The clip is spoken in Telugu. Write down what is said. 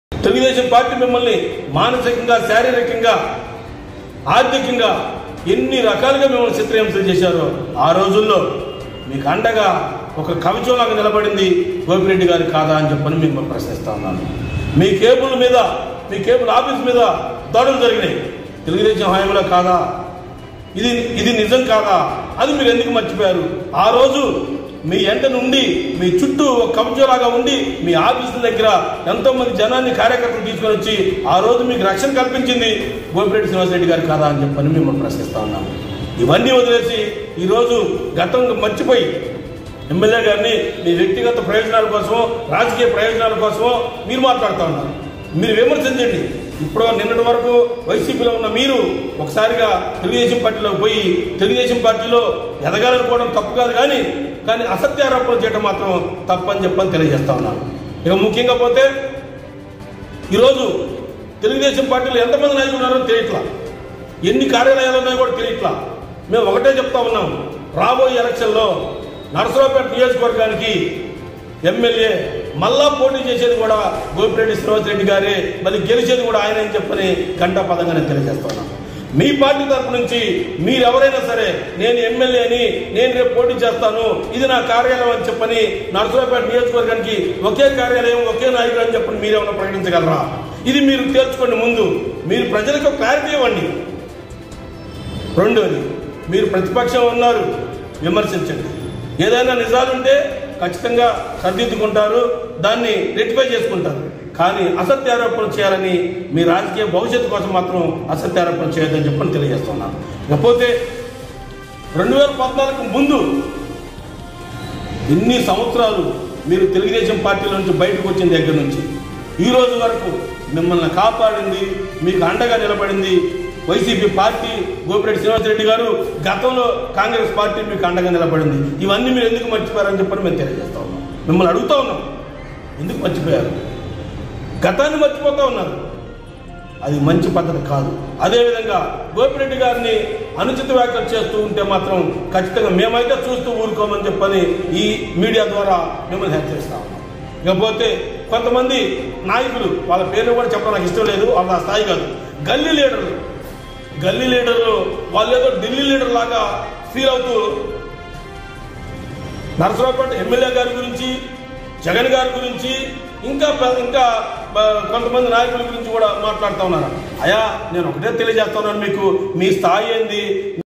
తెలుగుదేశం పార్టీ మిమ్మల్ని మానసికంగా శారీరకంగా ఆర్థికంగా ఎన్ని రకాలుగా మిమ్మల్ని చిత్రహింసలు చేశారో ఆ రోజుల్లో మీకు అండగా ఒక కవచంలాగా నిలబడింది గోపిరెడ్డి గారు కాదా అని చెప్పని మిమ్మల్ని ప్రశ్నిస్తా ఉన్నాను మీ కేబుల్ మీద మీ కేబుల్ ఆఫీస్ మీద దాడులు జరిగినాయి తెలుగుదేశం హయాంలో కాదా ఇది ఇది నిజం కాదా అది మీరు ఎందుకు మర్చిపోయారు ఆ రోజు మీ ఎంట నుండి మీ చుట్టూ ఒక కబ్జలాగా ఉండి మీ ఆఫీసుల దగ్గర ఎంతో మంది జనాన్ని కార్యకర్తలు తీసుకొని వచ్చి ఆ రోజు మీకు రక్షణ కల్పించింది గోపిరెడ్డి శ్రీనివాసరెడ్డి గారు కాదా అని చెప్పని మిమ్మల్ని ప్రశ్నిస్తా ఉన్నాము ఇవన్నీ వదిలేసి ఈరోజు గతం మర్చిపోయి ఎమ్మెల్యే గారిని మీ వ్యక్తిగత ప్రయోజనాల కోసమో రాజకీయ ప్రయోజనాల కోసమో మీరు మాట్లాడుతూ ఉన్నారు మీరు విమర్శించండి ఇప్పుడు నిన్నటి వరకు వైసీపీలో ఉన్న మీరు ఒకసారిగా తెలుగుదేశం పార్టీలో పోయి తెలుగుదేశం పార్టీలో ఎదగాలనుకోవడం తప్పు కాదు కానీ కానీ అసత్యారోపణలు చేయడం మాత్రం తప్పని చెప్పని తెలియజేస్తా ఉన్నాను ఇక ముఖ్యంగా పోతే ఈరోజు తెలుగుదేశం పార్టీలో ఎంతమంది నాయకులు ఉన్నారో తెలియట్లా ఎన్ని కార్యాలయాలు ఉన్నాయో కూడా తెలియట్లా మేము ఒకటే చెప్తా ఉన్నాం రాబోయే ఎలక్షన్లో నరసరావుపేట నియోజకవర్గానికి ఎమ్మెల్యే మళ్ళా పోటీ చేసేది కూడా గోపిరెడ్డి శ్రీనివాసరెడ్డి గారే మళ్ళీ గెలిచేది కూడా ఆయన అని చెప్పని గంటా పదంగానే తెలియజేస్తున్నాం మీ పార్టీ తరపు నుంచి మీరు ఎవరైనా సరే నేను ఎమ్మెల్యేని నేను రేపు పోటీ చేస్తాను ఇది నా కార్యాలయం అని చెప్పని నరసరావుపేట నియోజకవర్గానికి ఒకే కార్యాలయం ఒకే నాయకుడు అని చెప్పని మీరేమైనా ప్రకటించగలరా ఇది మీరు తేల్చుకోండి ముందు మీరు ప్రజలకు క్లారిటీ ఇవ్వండి రెండోది మీరు ప్రతిపక్షం ఉన్నారు విమర్శించండి ఏదైనా నిజాలుంటే ఖచ్చితంగా సరిదిద్దుకుంటారు దాన్ని రెక్టిఫై చేసుకుంటారు కానీ అసత్యారోపణ చేయాలని మీ రాజకీయ భవిష్యత్తు కోసం మాత్రం అసత్యారోపణ చేయొద్దని చెప్పని తెలియజేస్తున్నాను ఇకపోతే రెండు వేల పద్నాలుగు ముందు ఇన్ని సంవత్సరాలు మీరు తెలుగుదేశం పార్టీలో నుంచి బయటకు వచ్చిన దగ్గర నుంచి ఈ రోజు వరకు మిమ్మల్ని కాపాడింది మీకు అండగా నిలబడింది వైసీపీ పార్టీ గోపిరెడ్డి శ్రీనివాసరెడ్డి గారు గతంలో కాంగ్రెస్ పార్టీ మీకు అండగా నిలబడింది ఇవన్నీ మీరు ఎందుకు మర్చిపోయారని చెప్పని మేము తెలియజేస్తా ఉన్నాం మిమ్మల్ని అడుగుతా ఉన్నాం ఎందుకు మర్చిపోయారు గతాన్ని మర్చిపోతా ఉన్నారు అది మంచి పద్ధతి కాదు అదేవిధంగా గోపిరెడ్డి గారిని అనుచిత వ్యాఖ్యలు చేస్తూ ఉంటే మాత్రం ఖచ్చితంగా మేమైతే చూస్తూ ఊరుకోమని చెప్పని ఈ మీడియా ద్వారా మిమ్మల్ని హెచ్చరిస్తా ఉన్నాం ఇకపోతే కొంతమంది నాయకులు వాళ్ళ పేర్లు కూడా చెప్పడం నాకు ఇష్టం లేదు వాళ్ళ ఆ స్థాయి కాదు గల్లీ లీడర్లు గల్లీ లీడర్లు వాళ్ళు ఏదో ఢిల్లీ లీడర్ లాగా ఫీల్ అవుతూ నరసరావుపేట ఎమ్మెల్యే గారి గురించి జగన్ గారి గురించి ఇంకా పె- ఇంకా బ- కొంతమంది నాయకుల గురించి కూడా మాట్లాడుతూ ఉన్నారు అయా నేను ఒకటే తెలియజేస్తున్నాను మీకు మీ స్థాయి ఏంది